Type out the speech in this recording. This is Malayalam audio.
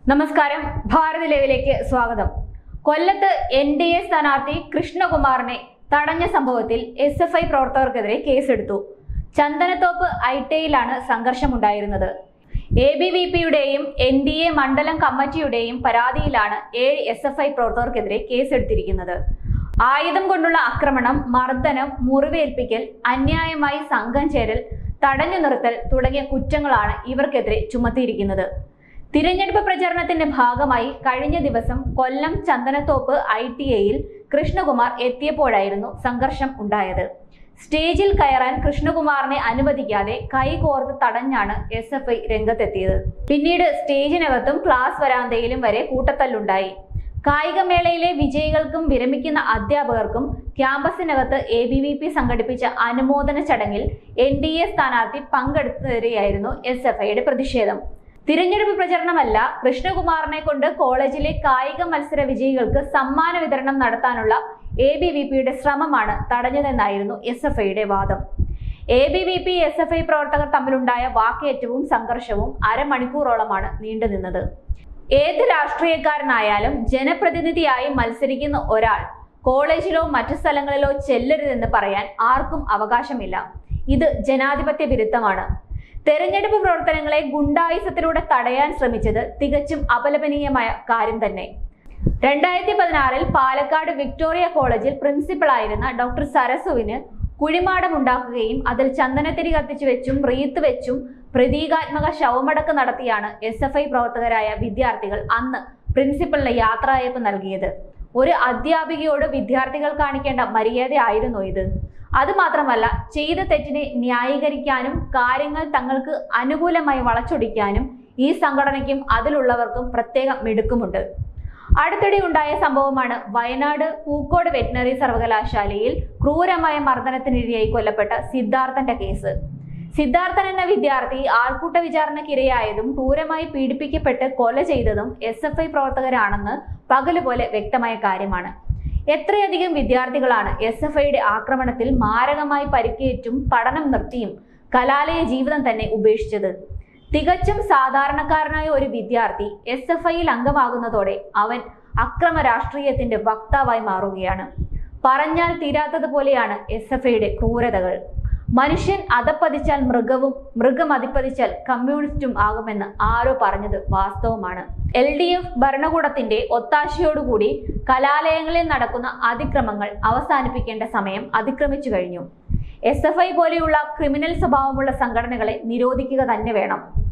നമസ്കാരം ഭാരത് ലൈവിലേക്ക് സ്വാഗതം കൊല്ലത്ത് എൻ ഡി എ സ്ഥാനാർത്ഥി കൃഷ്ണകുമാറിനെ തടഞ്ഞ സംഭവത്തിൽ എസ് എഫ് ഐ പ്രവർത്തകർക്കെതിരെ കേസെടുത്തു ചന്ദനത്തോപ്പ് ഐറ്റയിലാണ് സംഘർഷമുണ്ടായിരുന്നത് എ ബി വി പിയുടെയും എൻ ഡി എ മണ്ഡലം കമ്മിറ്റിയുടെയും പരാതിയിലാണ് ഏഴ് എസ് എഫ് ഐ പ്രവർത്തകർക്കെതിരെ കേസെടുത്തിരിക്കുന്നത് ആയുധം കൊണ്ടുള്ള ആക്രമണം മർദ്ദനം മുറിവേൽപ്പിക്കൽ അന്യായമായി സംഘം ചേരൽ തടഞ്ഞു നിർത്തൽ തുടങ്ങിയ കുറ്റങ്ങളാണ് ഇവർക്കെതിരെ ചുമത്തിയിരിക്കുന്നത് തിരഞ്ഞെടുപ്പ് പ്രചരണത്തിന്റെ ഭാഗമായി കഴിഞ്ഞ ദിവസം കൊല്ലം ചന്ദനത്തോപ്പ് ഐ ടി ഐയിൽ കൃഷ്ണകുമാർ എത്തിയപ്പോഴായിരുന്നു സംഘർഷം ഉണ്ടായത് സ്റ്റേജിൽ കയറാൻ കൃഷ്ണകുമാറിനെ അനുവദിക്കാതെ കൈകോർത്ത് തടഞ്ഞാണ് എസ് എഫ് ഐ രംഗത്തെത്തിയത് പിന്നീട് സ്റ്റേജിനകത്തും ക്ലാസ് വരാന്തയിലും വരെ കൂട്ടത്തല്ലുണ്ടായി കായികമേളയിലെ വിജയികൾക്കും വിരമിക്കുന്ന അധ്യാപകർക്കും ക്യാമ്പസിനകത്ത് എ ബി വി പി സംഘടിപ്പിച്ച അനുമോദന ചടങ്ങിൽ എൻ ഡി എ സ്ഥാനാർത്ഥി പങ്കെടുത്തതിരെയായിരുന്നു എസ് എഫ് ഐയുടെ പ്രതിഷേധം തിരഞ്ഞെടുപ്പ് പ്രചരണമല്ല കൃഷ്ണകുമാറിനെ കൊണ്ട് കോളേജിലെ കായിക മത്സര വിജയികൾക്ക് സമ്മാന വിതരണം നടത്താനുള്ള എ ബി വി പിയുടെ ശ്രമമാണ് തടഞ്ഞതെന്നായിരുന്നു എസ് എഫ് ഐയുടെ വാദം A B V P S F I പ്രവർത്തകർ തമ്മിലുണ്ടായ വാക്കേറ്റവും സംഘർഷവും അരമണിക്കൂറോളമാണ് നീണ്ടുനിന്നത് ഏത് രാഷ്ട്രീയക്കാരനായാലും ജനപ്രതിനിധിയായി മത്സരിക്കുന്ന ഒരാൾ കോളേജിലോ മറ്റു സ്ഥലങ്ങളിലോ ചെല്ലരുതെന്ന് പറയാൻ ആർക്കും അവകാശമില്ല ഇത് ജനാധിപത്യ വിരുദ്ധമാണ് തെരഞ്ഞെടുപ്പ് പ്രവർത്തനങ്ങളെ ഗുണ്ടായുസത്തിലൂടെ തടയാൻ ശ്രമിച്ചത് തികച്ചും അപലപനീയമായ കാര്യം തന്നെ രണ്ടായിരത്തി പതിനാറിൽ പാലക്കാട് വിക്ടോറിയ കോളേജിൽ പ്രിൻസിപ്പളായിരുന്ന ഡോക്ടർ സരസുവിന് കുഴിമാടമുണ്ടാക്കുകയും അതിൽ ചന്ദനത്തിരി കത്തിച്ചു വെച്ചും റീത്ത് വെച്ചും പ്രതീകാത്മക ശവമടക്ക് നടത്തിയാണ് എസ് എഫ് ഐ പ്രവർത്തകരായ വിദ്യാർത്ഥികൾ അന്ന് പ്രിൻസിപ്പലിന് യാത്രയയപ്പ് നൽകിയത് ഒരു അധ്യാപികയോട് വിദ്യാർത്ഥികൾ കാണിക്കേണ്ട മര്യാദയായിരുന്നു ഇത് അതുമാത്രമല്ല ചെയ്ത തെറ്റിനെ ന്യായീകരിക്കാനും കാര്യങ്ങൾ തങ്ങൾക്ക് അനുകൂലമായി വളച്ചൊടിക്കാനും ഈ സംഘടനയ്ക്കും അതിലുള്ളവർക്കും പ്രത്യേക മിടുക്കുമുണ്ട് അടുത്തിടെ ഉണ്ടായ സംഭവമാണ് വയനാട് പൂക്കോട് വെറ്റിനറി സർവകലാശാലയിൽ ക്രൂരമായ മർദ്ദനത്തിനിരയായി കൊല്ലപ്പെട്ട സിദ്ധാർത്ഥന്റെ കേസ് സിദ്ധാർത്ഥൻ എന്ന വിദ്യാർത്ഥി ആൾക്കൂട്ട വിചാരണക്കിരയായതും ക്രൂരമായി പീഡിപ്പിക്കപ്പെട്ട് കൊല ചെയ്തതും എസ് എഫ് ഐ പ്രവർത്തകരാണെന്ന് പകലുപോലെ വ്യക്തമായ കാര്യമാണ് എത്രയധികം വിദ്യാർത്ഥികളാണ് എസ് എഫ് ഐയുടെ ആക്രമണത്തിൽ മാരകമായി പരിക്കേറ്റും പഠനം നിർത്തിയും കലാലയ ജീവിതം തന്നെ ഉപേക്ഷിച്ചത് തികച്ചും സാധാരണക്കാരനായ ഒരു വിദ്യാർത്ഥി എസ് എഫ് ഐയിൽ അംഗമാകുന്നതോടെ അവൻ അക്രമ രാഷ്ട്രീയത്തിന്റെ വക്താവായി മാറുകയാണ് പറഞ്ഞാൽ തീരാത്തതുപോലെയാണ് എസ് എഫ് ഐയുടെ ക്രൂരതകൾ മനുഷ്യൻ അതപ്പതിച്ചാൽ മൃഗവും മൃഗം അതിപ്പതിച്ചാൽ കമ്മ്യൂണിസ്റ്റും ആകുമെന്ന് ആരോ പറഞ്ഞത് വാസ്തവമാണ് എൽ ഡി എഫ് ഭരണകൂടത്തിന്റെ ഒത്താശയോടുകൂടി കലാലയങ്ങളിൽ നടക്കുന്ന അതിക്രമങ്ങൾ അവസാനിപ്പിക്കേണ്ട സമയം അതിക്രമിച്ചു കഴിഞ്ഞു എസ് എഫ് ഐ പോലെയുള്ള ക്രിമിനൽ സ്വഭാവമുള്ള സംഘടനകളെ നിരോധിക്കുക തന്നെ വേണം